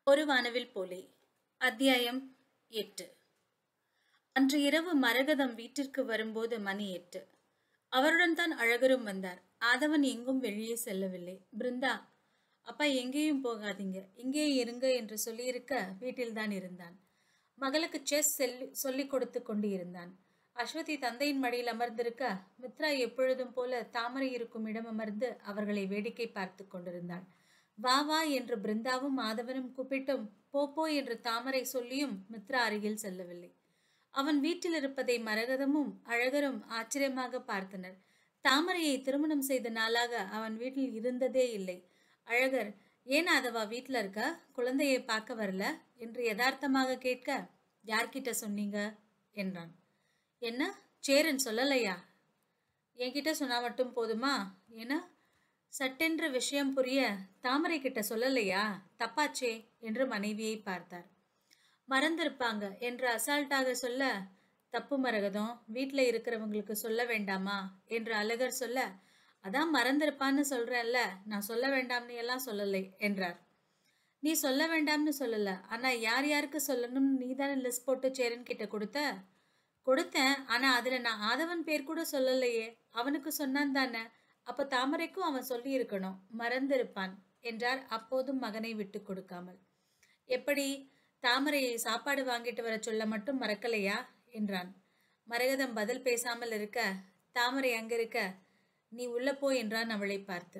ஒரு வானவில் போலே அத்தியாயம் எட்டு அன்று இரவு மரகதம் வீட்டிற்கு வரும்போது மணி எட்டு அவருடன் தான் அழகரும் வந்தார் ஆதவன் எங்கும் வெளியே செல்லவில்லை பிருந்தா அப்பா எங்கேயும் போகாதீங்க இங்கே இருங்க என்று சொல்லியிருக்க வீட்டில்தான் இருந்தான் மகளுக்கு செஸ் செல்லி சொல்லிக் கொடுத்து கொண்டு இருந்தான் அஸ்வதி தந்தையின் மடியில் அமர்ந்திருக்க மித்ரா எப்பொழுதும் போல தாமரை இருக்கும் இடம் அமர்ந்து அவர்களை வேடிக்கை பார்த்து கொண்டிருந்தாள் வா வா என்று பிருந்தாவும் மாதவனும் கூப்பிட்டும் போ போ என்று தாமரை சொல்லியும் மித்ரா அருகில் செல்லவில்லை அவன் வீட்டில் இருப்பதை மரகதமும் அழகரும் ஆச்சரியமாக பார்த்தனர் தாமரையை திருமணம் செய்த நாளாக அவன் வீட்டில் இருந்ததே இல்லை அழகர் ஏன் அதவா வீட்டில் இருக்க குழந்தையை பார்க்க வரல என்று யதார்த்தமாக கேட்க யார்கிட்ட சொன்னீங்க என்றான் என்ன சேரன் சொல்லலையா என்கிட்ட சொன்னா மட்டும் போதுமா ஏன்னா சட்டென்று விஷயம் புரிய தாமரை கிட்ட சொல்லலையா தப்பாச்சே என்று மனைவியை பார்த்தார் மறந்திருப்பாங்க என்று அசால்ட்டாக சொல்ல தப்பு மரகதம் வீட்டில் இருக்கிறவங்களுக்கு சொல்ல வேண்டாமா என்று அழகர் சொல்ல அதான் மறந்திருப்பான்னு சொல்றேன்ல நான் சொல்ல வேண்டாம்னு எல்லாம் சொல்லலை என்றார் நீ சொல்ல வேண்டாம்னு சொல்லல ஆனா யார் யாருக்கு சொல்லணும்னு நீ தானே லிஸ்ட் போட்டு சேரன் கிட்ட கொடுத்த கொடுத்தேன் ஆனா அதுல நான் ஆதவன் பேர் கூட சொல்லலையே அவனுக்கு சொன்னான் தானே அப்ப தாமரைக்கும் அவன் சொல்லி இருக்கணும் மறந்திருப்பான் என்றார் அப்போதும் மகனை விட்டு கொடுக்காமல் எப்படி தாமரையை சாப்பாடு வாங்கிட்டு வர சொல்ல மட்டும் மறக்கலையா என்றான் மரகதம் பதில் பேசாமல் இருக்க தாமரை அங்கிருக்க நீ உள்ள போ என்றான் அவளை பார்த்து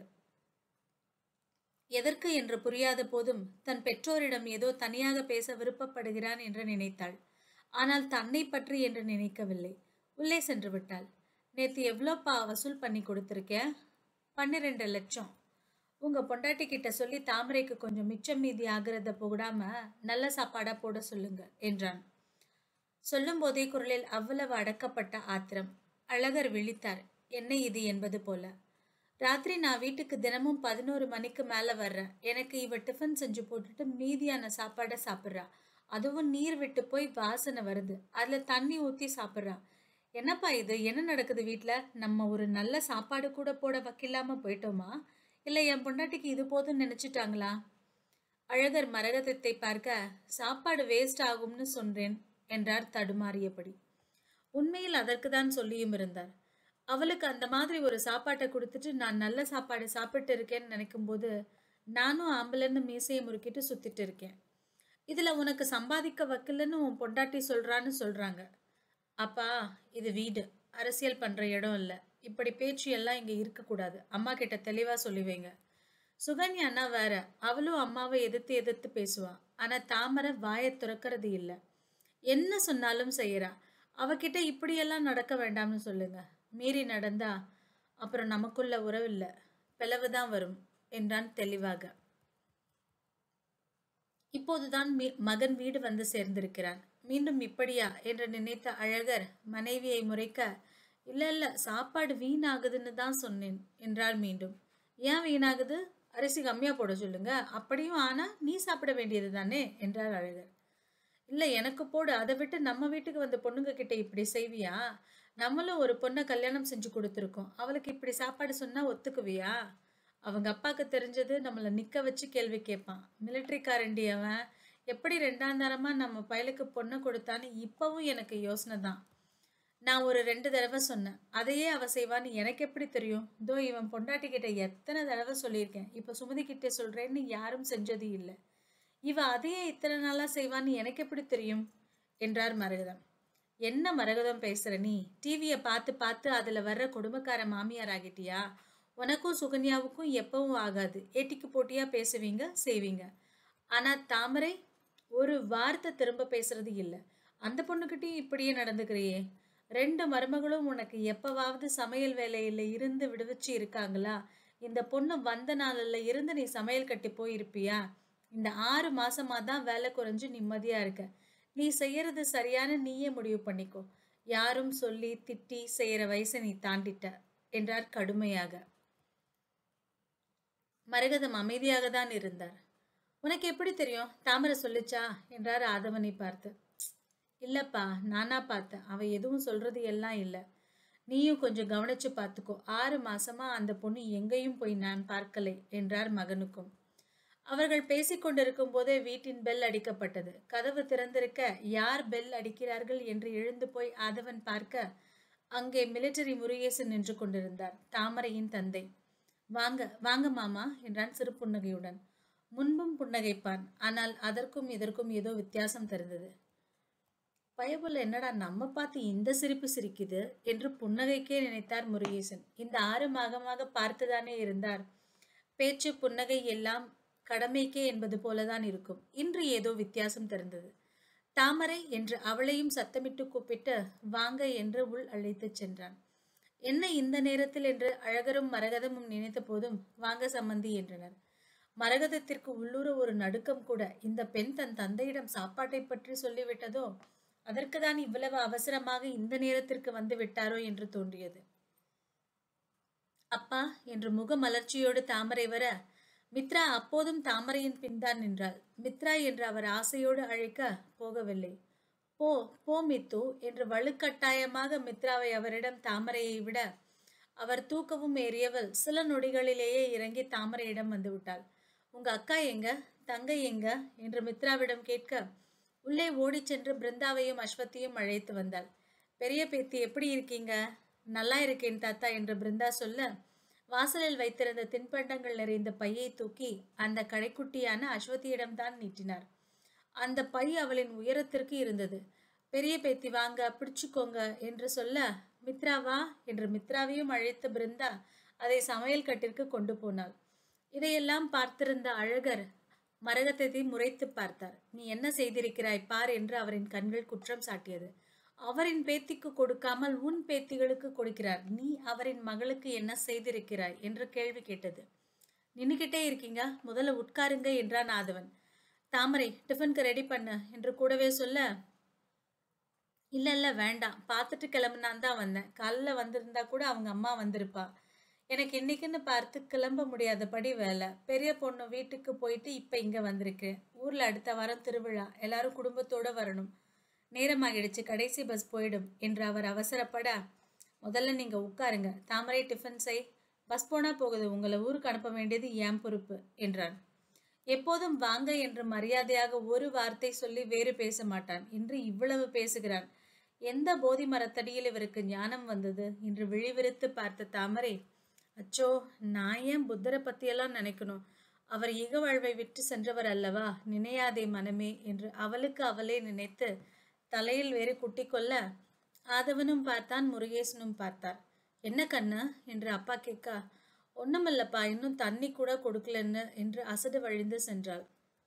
எதற்கு என்று புரியாத போதும் தன் பெற்றோரிடம் ஏதோ தனியாக பேச விருப்பப்படுகிறான் என்று நினைத்தாள் ஆனால் தன்னை பற்றி என்று நினைக்கவில்லை உள்ளே சென்று விட்டாள் நேத்து எவ்வளோப்பா வசூல் பண்ணி கொடுத்துருக்கேன் பன்னிரெண்டு லட்சம் உங்க பொண்டாட்டி கிட்ட சொல்லி தாமரைக்கு கொஞ்சம் மிச்சம் மீதி ஆகிறத போடாம நல்ல சாப்பாடா போட சொல்லுங்க என்றான் சொல்லும் போதே குரலில் அவ்வளவு அடக்கப்பட்ட ஆத்திரம் அழகர் விழித்தார் என்ன இது என்பது போல ராத்திரி நான் வீட்டுக்கு தினமும் பதினோரு மணிக்கு மேலே வர்றேன் எனக்கு இவ டிஃபன் செஞ்சு போட்டுட்டு மீதியான சாப்பாடை சாப்பிட்றா அதுவும் நீர் விட்டு போய் வாசனை வருது அதில் தண்ணி ஊற்றி சாப்பிட்றா என்னப்பா இது என்ன நடக்குது வீட்டில் நம்ம ஒரு நல்ல சாப்பாடு கூட போட வக்கில்லாமல் போயிட்டோமா இல்லை என் பொண்டாட்டிக்கு இது போதும் நினச்சிட்டாங்களா அழகர் மரகதத்தை பார்க்க சாப்பாடு வேஸ்ட் ஆகும்னு சொன்னேன் என்றார் தடுமாறியபடி உண்மையில் அதற்கு தான் சொல்லியும் இருந்தார் அவளுக்கு அந்த மாதிரி ஒரு சாப்பாட்டை கொடுத்துட்டு நான் நல்ல சாப்பாடு சாப்பிட்டு இருக்கேன்னு நினைக்கும்போது நானும் ஆம்பளைன்னு மீசையை முறுக்கிட்டு சுத்திட்டு இருக்கேன் இதுல உனக்கு சம்பாதிக்க வக்கில்லைன்னு உன் பொண்டாட்டி சொல்றான்னு சொல்றாங்க அப்பா இது வீடு அரசியல் பண்ற இடம் இல்லை இப்படி பேச்சு எல்லாம் இங்க இருக்கக்கூடாது அம்மா கிட்ட தெளிவா சொல்லி வைங்க சுகன்யா அண்ணா வேற அவளும் அம்மாவை எதிர்த்து எதிர்த்து பேசுவா ஆனா தாமரை வாயை துறக்கிறது இல்லை என்ன சொன்னாலும் செய்யறா அவகிட்ட இப்படியெல்லாம் நடக்க வேண்டாம்னு சொல்லுங்க மீறி நடந்தா அப்புறம் நமக்குள்ள உறவில்ல பிளவு தான் வரும் என்றான் தெளிவாக இப்போதுதான் மீ- மகன் வீடு வந்து சேர்ந்திருக்கிறான் மீண்டும் இப்படியா என்று நினைத்த அழகர் மனைவியை முறைக்க இல்ல இல்ல சாப்பாடு வீணாகுதுன்னு தான் சொன்னேன் என்றார் மீண்டும் ஏன் வீணாகுது அரிசி கம்மியா போட சொல்லுங்க அப்படியும் ஆனா நீ சாப்பிட வேண்டியது தானே என்றார் அழகர் இல்ல எனக்கு போடு அதை விட்டு நம்ம வீட்டுக்கு வந்த பொண்ணுங்க கிட்ட இப்படி செய்வியா நம்மளும் ஒரு பொண்ணை கல்யாணம் செஞ்சு கொடுத்துருக்கோம் அவளுக்கு இப்படி சாப்பாடு சொன்னா ஒத்துக்குவியா அவங்க அப்பாவுக்கு தெரிஞ்சது நம்மளை நிக்க வச்சு கேள்வி கேட்பான் மிலிட்ரிக்காரண்டி அவன் எப்படி ரெண்டாம் தரமா நம்ம பயலுக்கு பொண்ணை கொடுத்தான்னு இப்பவும் எனக்கு யோசனை தான் நான் ஒரு ரெண்டு தடவை சொன்னேன் அதையே அவ செய்வான்னு எனக்கு எப்படி தெரியும் இதோ இவன் பொண்டாட்டி கிட்ட எத்தனை தடவை சொல்லியிருக்கேன் இப்போ சுமதி கிட்ட சொல்றேன்னு யாரும் செஞ்சது இல்லை இவ அதையே இத்தனை நாளா செய்வான்னு எனக்கு எப்படி தெரியும் என்றார் மரகதம் என்ன மரகதம் பேசுற நீ டிவியை பார்த்து பார்த்து அதுல வர்ற குடும்பக்கார மாமியார் ஆகிட்டியா உனக்கும் சுகன்யாவுக்கும் எப்பவும் ஆகாது ஏட்டிக்கு போட்டியா பேசுவீங்க செய்வீங்க ஆனா தாமரை ஒரு வார்த்தை திரும்ப பேசுறது இல்லை அந்த பொண்ணுகிட்டயும் இப்படியே நடந்துக்கிறியே ரெண்டு மருமகளும் உனக்கு எப்பவாவது சமையல் வேலையில இருந்து விடுவிச்சு இருக்காங்களா இந்த பொண்ணு வந்த நாளில் இருந்து நீ சமையல் கட்டி போயிருப்பியா இந்த ஆறு மாசமா தான் வேலை குறைஞ்சு நிம்மதியா இருக்க நீ செய்யறது சரியான நீயே முடிவு பண்ணிக்கோ யாரும் சொல்லி திட்டி செய்யற வயசை நீ தாண்டிட்ட என்றார் கடுமையாக மரகதம் அமைதியாக தான் இருந்தார் உனக்கு எப்படி தெரியும் தாமரை சொல்லுச்சா என்றார் ஆதவனை பார்த்து "ப்ச், இல்லப்பா நானா பார்த்தேன் அவ எதுவும் சொல்றது எல்லாம் இல்லை நீயும் கொஞ்சம் கவனிச்சு பார்த்துக்கோ ஆறு மாசமா அந்த பொண்ணு எங்கேயும் போய் நான் பார்க்கலை என்றார் மகனுக்கும் அவர்கள் பேசிக் கொண்டிருக்கும் போதே வீட்டின் பெல் அடிக்கப்பட்டது கதவு திறந்திருக்க யார் பெல் அடிக்கிறார்கள் என்று எழுந்து போய் ஆதவன் பார்க்க அங்கே மிலிட்டரி முருகேசன் நின்று கொண்டிருந்தார் தாமரையின் தந்தை வாங்க வாங்க மாமா என்றான் சிறு புன்னகையுடன் முன்பும் புன்னகைப்பான் ஆனால் அதற்கும் இதற்கும் ஏதோ வித்தியாசம் தெரிந்தது பயபுல என்னடா நம்ம பார்த்து இந்த சிரிப்பு சிரிக்குது என்று புன்னகைக்கே நினைத்தார் முருகேசன் இந்த ஆறு மாதமாக பார்த்துதானே இருந்தார் பேச்சு புன்னகை எல்லாம் கடமைக்கே என்பது போலதான் இருக்கும் இன்று ஏதோ வித்தியாசம் தெரிந்தது தாமரை என்று அவளையும் சத்தமிட்டு கூப்பிட்டு வாங்க என்று உள் அழைத்துச் சென்றான் என்ன இந்த நேரத்தில் என்று அழகரும் மரகதமும் நினைத்த போதும் வாங்க சம்மந்தி என்றனர் மரகதத்திற்கு உள்ளூர ஒரு நடுக்கம் கூட இந்த பெண் தன் தந்தையிடம் சாப்பாட்டை பற்றி சொல்லிவிட்டதோ அதற்கு தான் இவ்வளவு அவசரமாக இந்த நேரத்திற்கு வந்து விட்டாரோ என்று தோன்றியது அப்பா என்று முகமலர்ச்சியோடு தாமரை வர மித்ரா அப்போதும் தாமரையின் பின்தான் நின்றாள் மித்ரா என்று அவர் ஆசையோடு அழைக்க போகவில்லை போ போ மித்து என்று வலுக்கட்டாயமாக மித்ராவை அவரிடம் தாமரையை விட அவர் தூக்கவும் ஏறியவள் சில நொடிகளிலேயே இறங்கி தாமரையிடம் வந்து விட்டாள் உங்க அக்கா எங்க தங்கை எங்க என்று மித்ராவிடம் கேட்க உள்ளே ஓடிச் சென்று பிருந்தாவையும் அஸ்வத்தியும் அழைத்து வந்தாள் பெரிய பேத்தி எப்படி இருக்கீங்க நல்லா இருக்கேன் தாத்தா என்று பிருந்தா சொல்ல வாசலில் வைத்திருந்த தின்பண்டங்கள் நிறைந்த பையை தூக்கி அந்த கடைக்குட்டியான அஸ்வதியிடம்தான் நீட்டினார் அந்த பை அவளின் உயரத்திற்கு இருந்தது பெரிய பேத்தி வாங்க பிடிச்சுக்கோங்க என்று சொல்ல மித்ரா வா என்று மித்ராவையும் அழைத்த பிருந்தா அதை சமையல் கட்டிற்கு கொண்டு போனாள் இதையெல்லாம் பார்த்திருந்த அழகர் மரகதத்தை முறைத்து பார்த்தார் நீ என்ன செய்திருக்கிறாய் பார் என்று அவரின் கண்கள் குற்றம் சாட்டியது அவரின் பேத்திக்கு கொடுக்காமல் உன் பேத்திகளுக்கு கொடுக்கிறார் நீ அவரின் மகளுக்கு என்ன செய்திருக்கிறாய் என்று கேள்வி கேட்டது நின்னுக்கிட்டே இருக்கீங்க முதல்ல உட்காருங்க என்றான் ஆதவன் தாமரை டிஃபனுக்கு ரெடி பண்ண என்று கூடவே சொல்ல இல்ல இல்ல வேண்டாம் பார்த்துட்டு கிளம்புனான் தான் வந்தேன் காலைல வந்திருந்தா கூட அவங்க அம்மா வந்திருப்பா எனக்கு இன்னைக்குன்னு பார்த்து கிளம்ப முடியாதபடி வேலை பெரிய பொண்ணு வீட்டுக்கு போயிட்டு இப்ப இங்க வந்திருக்கேன் ஊர்ல அடுத்த வாரம் திருவிழா எல்லாரும் குடும்பத்தோட வரணும் நேரமாகிடுச்சு கடைசி பஸ் போயிடும் என்று அவர் அவசரப்பட முதல்ல நீங்க உட்காருங்க தாமரை டிஃபன் செய் பஸ் போனா போகுது உங்களை ஊருக்கு அனுப்ப வேண்டியது என் பொறுப்பு என்றான் எப்போதும் வாங்க என்று மரியாதையாக ஒரு வார்த்தை சொல்லி வேறு பேச மாட்டான் இன்று இவ்வளவு பேசுகிறான் எந்த போதி மரத்தடியில் இவருக்கு ஞானம் வந்தது என்று விழிவிரித்து பார்த்த தாமரை அச்சோ நான் ஏன் புத்தரை பத்தியெல்லாம் நினைக்கணும் அவர் ஈக வாழ்வை விட்டு சென்றவர் அல்லவா நினையாதே மனமே என்று அவளுக்கு அவளே நினைத்து தலையில் வேறு குட்டி கொள்ள ஆதவனும் பார்த்தான் முருகேசனும் பார்த்தார் என்ன கண்ணு என்று அப்பா கேட்க ஒண்ணுமில்லப்பா இன்னும் தண்ணி கூட கொடுக்கலன்னு என்று அசடு வழிந்து சென்றாள்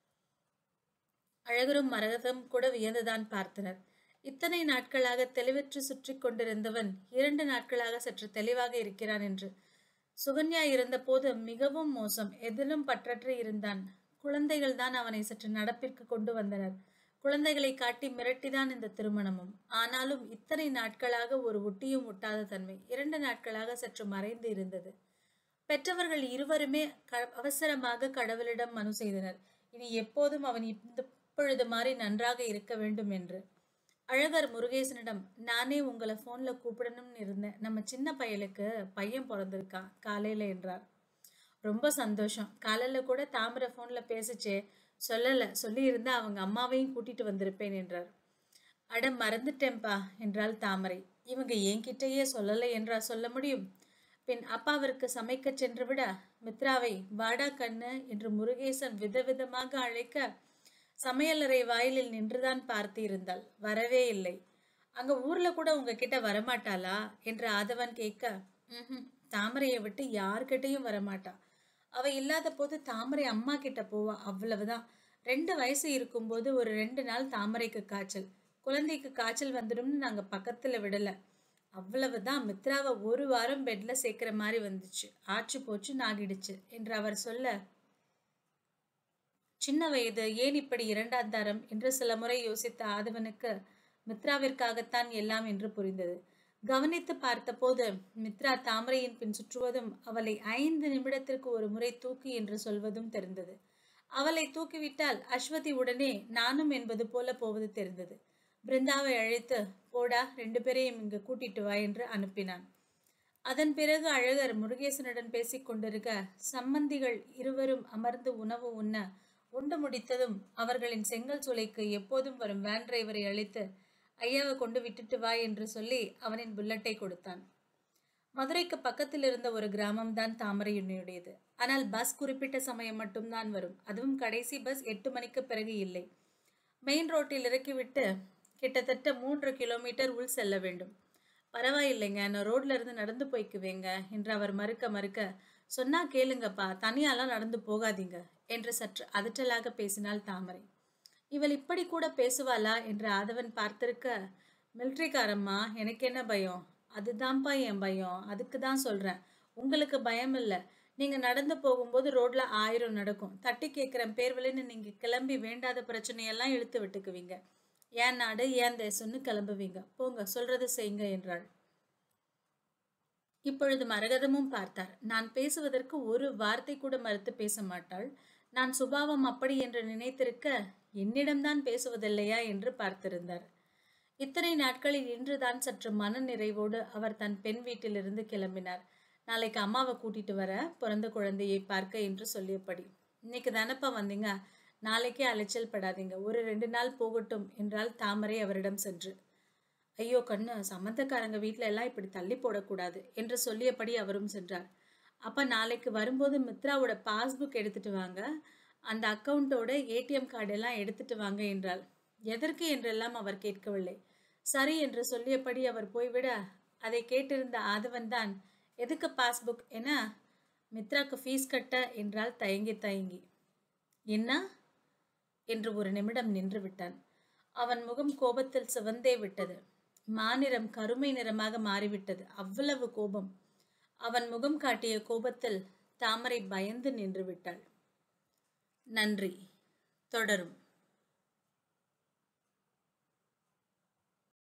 அழகரும் மரகதம் கூட வியந்துதான் பார்த்தனர் இத்தனை நாட்களாக தெளிவற்று சுற்றி கொண்டிருந்தவன் இரண்டு நாட்களாக சற்று தெளிவாக இருக்கிறான் என்று சுகன்யா இருந்தபோது மிகவும் மோசம் எதிலும் பற்றற்று இருந்தான் குழந்தைகள் தான் அவனை சற்று நடப்பிற்கு கொண்டு வந்தனர் குழந்தைகளை காட்டி மிரட்டிதான் இந்த திருமணமும் ஆனாலும் இத்தனை நாட்களாக ஒரு ஒட்டியும் ஒட்டாத தன்மை இரண்டு நாட்களாக சற்று மறைந்து இருந்தது பெற்றவர்கள் இருவருமே க அவசரமாக கடவுளிடம் மனு செய்தனர் இனி எப்போதும் அவன் இந்த இப்பொழுது மாதிரி நன்றாக இருக்க வேண்டும் என்று அழகர் முருகேசனிடம் நானே உங்களை ஃபோன்ல கூப்பிடணும்னு இருந்தேன் நம்ம சின்ன பையலுக்கு பையன் பிறந்திருக்கான் காலையில என்றார் ரொம்ப சந்தோஷம் காலையில கூட தாமரை ஃபோன்ல பேசுச்சே சொல்லல சொல்லியிருந்தா அவங்க அம்மாவையும் கூட்டிட்டு வந்திருப்பேன் என்றார் அட மறந்துட்டேன்பா என்றாள் தாமரை இவங்க என்கிட்டயே சொல்லலை என்றா சொல்ல முடியும் பின் அப்பாவிற்கு சமைக்கச் சென்று விட மித்ராவை வாடா கண்ணு என்று முருகேசன் விதவிதமாக அழைக்க சமையலறை வாயிலில் நின்றுதான் பார்த்து இருந்தாள் வரவே இல்லை அங்க ஊர்ல கூட உங்ககிட்ட வரமாட்டாளா என்று ஆதவன் கேட்க ம் தாமரையை விட்டு யார்கிட்டயும் வரமாட்டா அவ இல்லாத போது தாமரை அம்மா கிட்ட போவா அவ்வளவுதான் ரெண்டு வயசு இருக்கும்போது ஒரு ரெண்டு நாள் தாமரைக்கு காய்ச்சல் குழந்தைக்கு காய்ச்சல் வந்துடும்னு நாங்க பக்கத்துல விடல அவ்வளவுதான் மித்ராவை ஒரு வாரம் பெட்ல சேர்க்கிற மாதிரி வந்துச்சு ஆச்சு போச்சு நாகிடுச்சு என்று அவர் சொல்ல சின்ன வயது ஏன் இப்படி இரண்டாம் தரம் என்று சில முறை யோசித்த ஆதவனுக்கு மித்ராவிற்காகத்தான் எல்லாம் என்று புரிந்தது கவனித்து பார்த்தபோது மித்ரா தாமரையின் பின் சுற்றுவதும் அவளை ஐந்து நிமிடத்திற்கு ஒரு முறை தூக்கி என்று சொல்வதும் தெரிந்தது அவளை தூக்கிவிட்டால் அஸ்வதி உடனே நானும் என்பது போல போவது தெரிந்தது பிருந்தாவை அழைத்து போடா ரெண்டு பேரையும் இங்கு கூட்டிட்டு வா என்று அனுப்பினான் அதன் பிறகு அழகர் முருகேசனுடன் பேசிக் கொண்டிருக்க சம்பந்திகள் இருவரும் அமர்ந்து உணவு உண்ண உண்டு முடித்ததும் அவர்களின் செங்கல் சூளைக்கு எப்போதும் வரும் வேன் டிரைவரை அழைத்து ஐயாவை கொண்டு விட்டுட்டு வா என்று சொல்லி அவனின் புல்லட்டை கொடுத்தான் மதுரைக்கு பக்கத்தில் இருந்த ஒரு கிராமம் தான் தாமரையுன்னையுடையது ஆனால் பஸ் குறிப்பிட்ட சமயம் மட்டும்தான் வரும் அதுவும் கடைசி பஸ் எட்டு மணிக்கு பிறகு இல்லை மெயின் ரோட்டில் இறக்கிவிட்டு கிட்டத்தட்ட மூன்று கிலோமீட்டர் உள் செல்ல வேண்டும் பரவாயில்லைங்க நான் ரோட்ல இருந்து நடந்து போய்க்குவேங்க என்று அவர் மறுக்க மறுக்க சொன்னா கேளுங்கப்பா தனியாலாம் நடந்து போகாதீங்க என்று சற்று அதட்டலாக பேசினாள் தாமரை இவள் இப்படி கூட பேசுவாளா என்று ஆதவன் பார்த்திருக்க மிலிட்ரிக்காரம்மா எனக்கு என்ன பயம் அதுதான்ப்பா என் பயம் அதுக்கு தான் சொல்றேன் உங்களுக்கு பயம் இல்லை நீங்க நடந்து போகும்போது ரோட்ல ஆயிரம் நடக்கும் தட்டி கேட்குறேன் பேர்வலின்னு நீங்க கிளம்பி வேண்டாத பிரச்சனையெல்லாம் இழுத்து விட்டுக்குவீங்க ஏன் நாடு ஏன் தேசம்னு கிளம்புவீங்க போங்க சொல்றது செய்யுங்க என்றாள் இப்பொழுது மரகதமும் பார்த்தார் நான் பேசுவதற்கு ஒரு வார்த்தை கூட மறுத்து பேச மாட்டாள் நான் சுபாவம் அப்படி என்று நினைத்திருக்க என்னிடம்தான் பேசுவதில்லையா என்று பார்த்திருந்தார் இத்தனை நாட்களில் இன்றுதான் சற்று மன நிறைவோடு அவர் தன் பெண் வீட்டிலிருந்து கிளம்பினார் நாளைக்கு அம்மாவை கூட்டிட்டு வர பிறந்த குழந்தையை பார்க்க என்று சொல்லியபடி இன்னைக்கு தானப்பா வந்தீங்க நாளைக்கே அலைச்சல் படாதீங்க ஒரு ரெண்டு நாள் போகட்டும் என்றால் தாமரை அவரிடம் சென்று ஐயோ கண்ணு சம்மந்தக்காரங்க வீட்ல எல்லாம் இப்படி தள்ளி போடக்கூடாது என்று சொல்லியபடி அவரும் சென்றார் அப்ப நாளைக்கு வரும்போது மித்ராவோட பாஸ்புக் எடுத்துட்டு வாங்க அந்த அக்கவுண்டோட ஏடிஎம் கார்டு எல்லாம் எடுத்துட்டு வாங்க என்றாள் எதற்கு என்றெல்லாம் அவர் கேட்கவில்லை சரி என்று சொல்லியபடி அவர் போய்விட அதை கேட்டிருந்த ஆதவன் தான் எதுக்கு பாஸ்புக் என மித்ராக்கு ஃபீஸ் கட்ட என்றால் தயங்கி தயங்கி என்ன என்று ஒரு நிமிடம் நின்று விட்டான் அவன் முகம் கோபத்தில் சிவந்தே விட்டது மாநிறம் கருமை நிறமாக மாறிவிட்டது அவ்வளவு கோபம் அவன் முகம் காட்டிய கோபத்தில் தாமரை பயந்து நின்று விட்டாள் நன்றி தொடரும்